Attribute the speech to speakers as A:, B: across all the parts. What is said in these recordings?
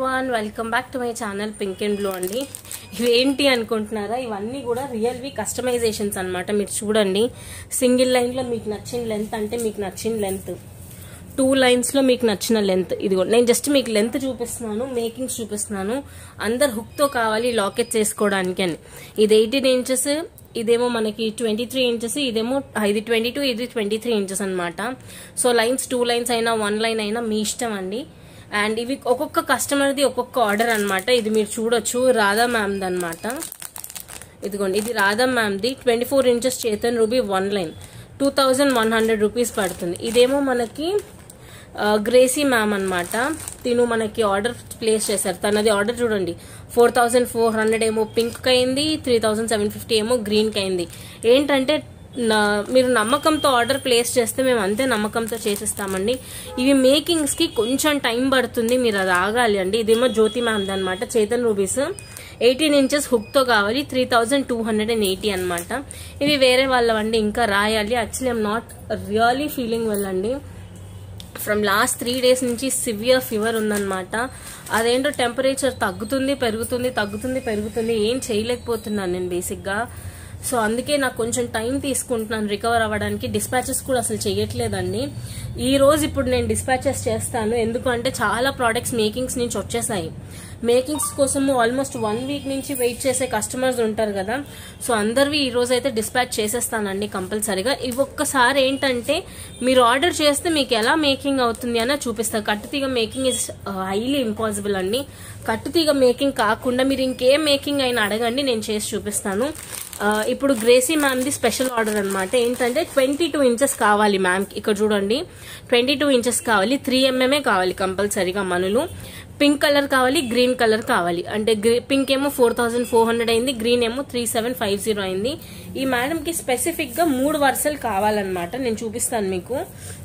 A: everyone welcome back to my channel pink and blue అండి ఇవేంటి అనుకుంటున్నారా ఇవన్నీ కూడా రియల్వి కస్టమైజేషన్స్ అన్నమాట మీరు చూడండి సింగిల్ లైన్లో మీకు నచ్చిన లెంత్ అంటే మీకు నచ్చిన లెంత్ టూ లైన్స్లో మీకు నచ్చిన లెంత్ ఇదిగో నేను జస్ట్ మీకు లెంత్ చూపిస్తున్నాను మేకింగ్స్ చూపిస్తున్నాను అందరు హుక్తో కావాలి లాకెట్ చేసుకోవడానికి అని ఇది ఎయిటీన్ ఇంచెస్ ఇదేమో మనకి ట్వంటీ త్రీ ఇంచెస్ ఇదేమో ఇది ట్వంటీ టూ ఇది ట్వంటీ త్రీ ఇంచెస్ అనమాట సో లైన్స్ టూ లైన్స్ అయినా వన్ లైన్ అయినా మీ ఇష్టం అండి అండ్ ఇవి ఒక్కొక్క కస్టమర్ది ఒక్కొక్క ఆర్డర్ అన్నమాట ఇది మీరు చూడొచ్చు రాధా మ్యామ్ది అనమాట ఇదిగోండి ఇది రాధా మ్యామ్ది twenty four inches Chetan ruby one line two thousand one hundred rupees పడుతుంది ఇదేమో మనకి ఆ, గ్రేసీ మ్యామ్ అనమాట తిను మనకి ఆర్డర్ ప్లేస్ చేశారు తనది ఆర్డర్ చూడండి ఫోర్ థౌజండ్ ఫోర్ హండ్రెడ్ ఏమో పింక్ అయింది త్రీ థౌజండ్ సెవెన్ ఫిఫ్టీ ఏమో గ్రీన్కి అయింది ఏంటంటే నా- మీరు నమ్మకంతో ఆర్డర్ ప్లేస్ చేస్తే మేము అంతే నమ్మకంతో చేసిస్తామండి ఇవి మేకింగ్స్ కి కొంచెం టైం పడుతుంది మీరు అది ఆగాలి అండి ఇదేమో జ్యోతి మ్యామ్ అనమాట Chetan rubies eighteen inches hook తో కావాలి three thousand two hundred and eighty అనమాట ఇవి వేరే వాళ్ళవండి ఇంకా రాయాలి actually I'm not really feeling well అండి ఫ్రమ్ లాస్ట్ త్రీ డేస్ నుంచి సివియర్ ఫీవర్ ఉందన్నమాట అదేంటో టెంపరేచర్ తగ్గుతుంది పెరుగుతుంది తగ్గుతుంది పెరుగుతుంది ఏం చేయలేకపోతున్నాను నేను బేసిక్గా సో అందుకే నాకు కొంచెం టైం తీసుకుంటున్నాను రికవర్ అవ్వడానికి డిస్పాచెస్ కూడా అసలు చేయట్లేదండి ఈ రోజు ఇప్పుడు నేను డిస్పాచెస్ చేస్తాను ఎందుకంటే చాలా ప్రోడక్ట్స్ మేకింగ్స్ నుంచి వచ్చేసాయి మేకింగ్స్ కోసము ఆల్మోస్ట్ వన్ వీక్ నుంచి వెయిట్ చేసే కస్టమర్స్ ఉంటారు కదా సో అందరివి ఈ రోజు అయితే డిస్పాచ్ చేసేస్తానండి కంపల్సరీగా ఇవి ఒక్కసారి ఏంటంటే మీరు ఆర్డర్ చేస్తే మీకు ఎలా మేకింగ్ అవుతుంది అని చూపిస్తారు కట్టుతీగ మేకింగ్ ఇస్ హైలీ ఇంపాసిబుల్ అండి కట్టుతీగ మేకింగ్ కాకుండా మీరు ఇంకేం మేకింగ్ అయినా అడగండి నేను చేసి చూపిస్తాను ఆ, ఇప్పుడు గ్రేసీ మ్యామ్ది స్పెషల్ ఆర్డర్ అనమాట ఏంటంటే ట్వంటీ టూ ఇంచెస్ కావాలి మ్యామ్కి ఇక్కడ చూడండి ట్వంటీ టూ ఇంచెస్ కావాలి త్రీ ఎంఎంఏ కావాలి కంపల్సరీగా మనులు పింక్ కలర్ కావాలి గ్రీన్ కలర్ కావాలి అంటే పింక్ ఏమో ఫోర్ థౌసండ్ ఫోర్ హండ్రెడ్ అయింది గ్రీన్ ఏమో త్రీ సెవెన్ ఫైవ్ జీరో అయింది ఈ మేడంకి స్పెసిఫిక్ గా మూడు వరుసలు కావాలన్నమాట నేను చూపిస్తాను మీకు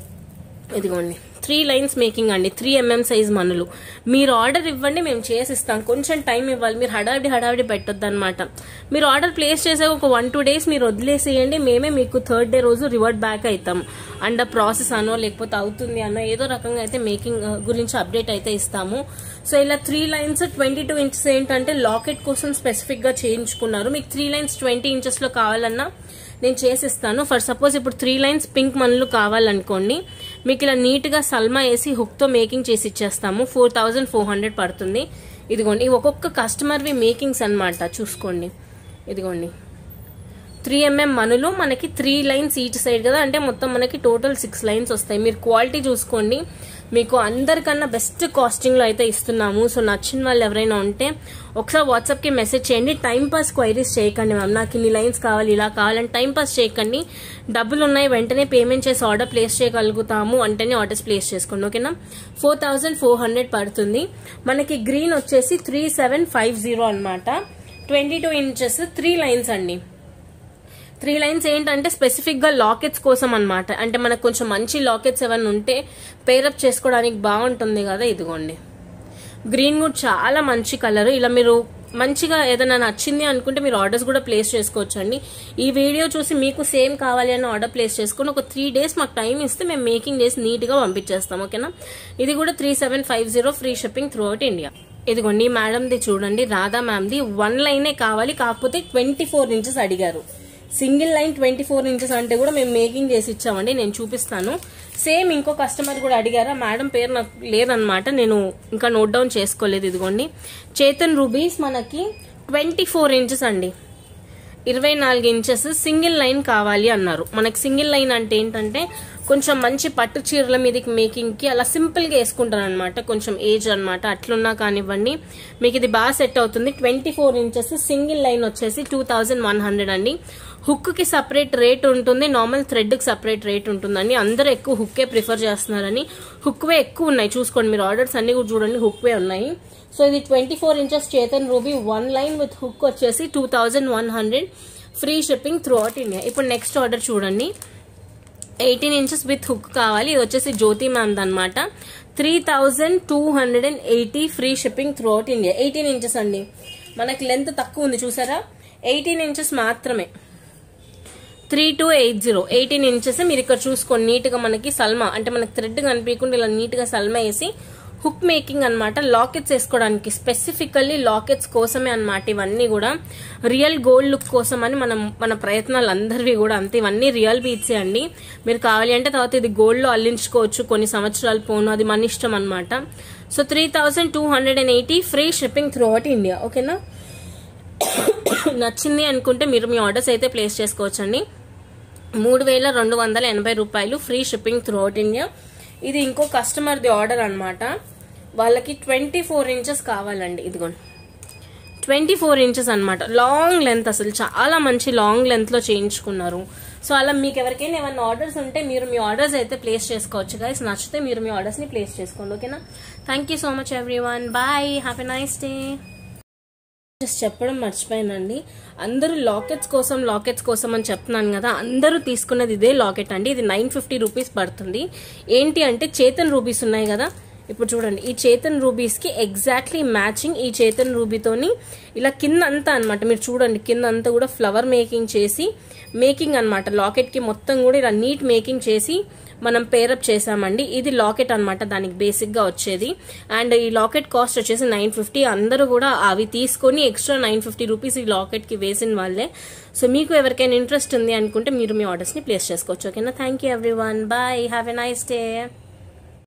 A: ఇదిగోండి త్రీ లైన్స్ మేకింగ్ అండి త్రీ ఎంఎం సైజ్ మనులు మీరు ఆర్డర్ ఇవ్వండి మేము చేసిస్తాం కొంచెం టైం ఇవ్వాలి మీరు హడావిడి హడావిడి పెట్టొద్దు అనమాట మీరు ఆర్డర్ ప్లేస్ చేసే ఒక వన్ టూ డేస్ మీరు వదిలేసేయండి మేమే మీకు థర్డ్ డే రోజు రివర్ట్ బ్యాక్ అవుతాం అండ్ ప్రాసెస్ అనో లేకపోతే అవుతుంది అనో ఏదో రకంగా అయితే మేకింగ్ గురించి అప్డేట్ అయితే ఇస్తాము సో ఇలా three lines twenty two inches ఏంటంటే లాకెట్ కోసం స్పెసిఫిక్ గా చేయించుకున్నారు మీకు త్రీ లైన్స్ ట్వంటీ ఇంచెస్ లో కావాలన్నా నేను చేసిస్తాను ఫర్ సపోజ్ ఇప్పుడు త్రీ లైన్స్ పింక్ మనులు కావాలనుకోండి మీకు ఇలా నీట్ గా సల్మా వేసి హుక్ తో మేకింగ్ చేసి ఇచ్చేస్తాము ఫోర్ థౌజండ్ ఫోర్ హండ్రెడ్ పడుతుంది ఇదిగోండి ఇవి ఒక్కొక్క కస్టమర్వి మేకింగ్స్ అన్నమాట చూసుకోండి ఇదిగోండి త్రీ ఎంఎం మనులు మనకి త్రీ లైన్స్ ఈచ్ సైడ్ కదా అంటే మొత్తం మనకి టోటల్ సిక్స్ లైన్స్ వస్తాయి మీరు క్వాలిటీ చూసుకోండి మీకు అందరికన్నా బెస్ట్ కాస్టింగ్ లో అయితే ఇస్తున్నాము సో నచ్చిన వాళ్ళు ఎవరైనా ఉంటే ఒకసారి వాట్సాప్ కి మెసేజ్ చేయండి టైం పాస్ క్వైరీస్ చేయకండి మ్యామ్ నాకు ఇన్ని లైన్స్ కావాలి ఇలా కావాలని టైం పాస్ చేయకండి డబ్బులు ఉన్నాయి వెంటనే పేమెంట్ చేసి ఆర్డర్ ప్లేస్ చేయగలుగుతాము అంటేనే ఆర్డర్స్ ప్లేస్ చేసుకోండి ఓకేనా ఫోర్ థౌసండ్ ఫోర్ హండ్రెడ్ పడుతుంది మనకి గ్రీన్ వచ్చేసి త్రీ సెవెన్ ఫైవ్ జీరో అనమాట twenty two inches three lines అండి త్రీ లైన్స్ ఏంటంటే స్పెసిఫిక్ గా లాకెట్స్ కోసం అన్నమాట అంటే మనకు కొంచెం మంచి లాకెట్స్ ఏమైనా ఉంటే పేరప్ చేసుకోవడానికి బాగుంటుంది కదా ఇదిగోండి గ్రీన్ కూడా చాలా మంచి కలర్ ఇలా మీరు మంచిగా ఏదైనా నచ్చింది అనుకుంటే మీరు ఆర్డర్స్ కూడా ప్లేస్ చేసుకోవచ్చు అండి ఈ వీడియో చూసి మీకు సేమ్ కావాలి అని ఆర్డర్ ప్లేస్ చేసుకుని ఒక త్రీ డేస్ మాకు టైం ఇస్తే మేము మేకింగ్ చేసి నీట్ గా పంపించేస్తాం ఓకేనా ఇది కూడా three seven five zero free shipping throughout India ఇదిగోండి మేడంది చూడండి రాధా మ్యామ్ది వన్ లైనే కావాలి కాకపోతే ట్వంటీ ఫోర్ ఇంచెస్ అడిగారు single line twenty four inches అంటే కూడా మేము మేకింగ్ చేసి ఇచ్చామండి నేను చూపిస్తాను సేమ్ ఇంకో కస్టమర్ కూడా అడిగారా మేడం పేరు నాకు లేదనమాట నేను ఇంకా నోట్ డౌన్ చేసుకోలేదు ఇదిగోండి చేతన్ రూబీస్ మనకి ట్వంటీ ఫోర్ ఇంచెస్ అండి ఇరవై నాలుగు ఇంచెస్ సింగిల్ లైన్ కావాలి అన్నారు మనకి సింగిల్ లైన్ అంటే ఏంటంటే కొంచెం మంచి పట్టు చీరల మీదకి మేకింగ్ కి అలా సింపుల్ గా వేసుకుంటాను అనమాట కొంచెం ఏజ్ అన్నమాట అట్లున్నా కానివ్వండి మీకు ఇది బాగా సెట్ అవుతుంది twenty four inches single line వచ్చేసి టూ థౌజండ్ వన్ హండ్రెడ్ అండి హుక్ కి సపరేట్ రేట్ ఉంటుంది నార్మల్ థ్రెడ్ కి సపరేట్ రేట్ ఉంటుందండి అందరూ ఎక్కువ హుక్కే ప్రిఫర్ చేస్తున్నారని హుక్వే ఎక్కువ ఉన్నాయి చూసుకోండి మీరు ఆర్డర్స్ అన్ని కూడా చూడండి హుక్వే ఉన్నాయి సో ఇది twenty four inches Chetan ruby one line with hook వచ్చేసి two thousand one hundred free shipping throughout India ఇప్పుడు నెక్స్ట్ ఆర్డర్ చూడండి ఎయిటీన్ ఇంచెస్ విత్ హుక్ కావాలి ఇది వచ్చేసి జ్యోతి మ్యామ్ అనమాట three thousand two hundred and eighty free shipping throughout India eighteen inches అండి మనకి length తక్కువ ఉంది చూసారా ఎయిటీన్ ఇంచెస్ మాత్రమే three two eight zero eighteen inches మీరు ఇక్కడ చూసుకోండి నీట్ గా మనకి సల్మా అంటే మనకి థ్రెడ్ కనిపించకుండా ఇలా నీట్ గా సల్మా వేసి హుక్ మేకింగ్ అన్నమాట లాకెట్స్ వేసుకోవడానికి స్పెసిఫికల్లీ లాకెట్స్ కోసమే అన్నమాట ఇవన్నీ కూడా రియల్ గోల్డ్ లుక్ కోసం అని మనం మన ప్రయత్నాలు అందరివి కూడా అంతే ఇవన్నీ రియల్ బీట్సే అండి మీరు కావాలి అంటే తర్వాత ఇది గోల్డ్ లో అల్లించుకోవచ్చు కొన్ని సంవత్సరాలు పోను అది మన ఇష్టం అనమాట so three thousand two hundred and eighty free shipping throughout India ఓకేనా నచ్చింది అనుకుంటే మీరు మీ ఆర్డర్స్ అయితే ప్లేస్ చేసుకోవచ్చండి మూడు వేల రెండు వందల ఎనభై రూపాయలు free shipping throughout India ఇది ఇంకో కస్టమర్ది ఆర్డర్ అన్నమాట వాళ్ళకి ట్వంటీ ఫోర్ ఇంచెస్ కావాలండి ఇదిగోండి ట్వంటీ ఫోర్ ఇంచెస్ అనమాట లాంగ్ లెంత్ అసలు చాలా మంచి లాంగ్ లెంత్ లో చేయించుకున్నారు సో అలా మీకు ఎవరికైనా ఏమైనా ఆర్డర్స్ ఉంటే మీరు మీ ఆర్డర్స్ అయితే ప్లేస్ చేసుకోవచ్చు గైస్ నచ్చితే మీరు మీ ఆర్డర్స్ ని ప్లేస్ చేసుకోండి ఓకేనా thank you so much everyone bye happy nice day just చెప్పడం మర్చిపోయానండి అందరూ లాకెట్స్ కోసం లాకెట్స్ కోసం అని చెప్తున్నాను కదా అందరూ తీసుకున్నది ఇదే లాకెట్ అండి ఇది నైన్ ఫిఫ్టీ రూపీస్ పడుతుంది ఏంటి అంటే చేతన్ రూబీస్ ఉన్నాయి కదా ఇప్పుడు చూడండి ఈ చేతన్ రూబీస్ కి ఎగ్జాక్ట్లీ మ్యాచింగ్ ఈ చేతన్ రూబీతోని ఇలా కింద అంతా అనమాట మీరు చూడండి కింద అంతా కూడా ఫ్లవర్ మేకింగ్ చేసి మేకింగ్ అనమాట లాకెట్ కి మొత్తం కూడా ఇలా నీట్ మేకింగ్ చేసి మనం పేరప్ చేసామండి ఇది లాకెట్ అన్నమాట దానికి బేసిక్ గా వచ్చేది అండ్ ఈ లాకెట్ కాస్ట్ వచ్చేసి నైన్ ఫిఫ్టీ అందరూ కూడా అవి తీసుకొని ఎక్స్ట్రా నైన్ ఫిఫ్టీ రూపీస్ ఈ లాకెట్ కి వేసిన వాళ్ళే సో మీకు ఎవరికైనా ఇంట్రెస్ట్ ఉంది అనుకుంటే మీరు మీ ఆర్డర్స్ ని ప్లేస్ చేసుకోవచ్చు ఓకేనా thank you everyone bye have a nice day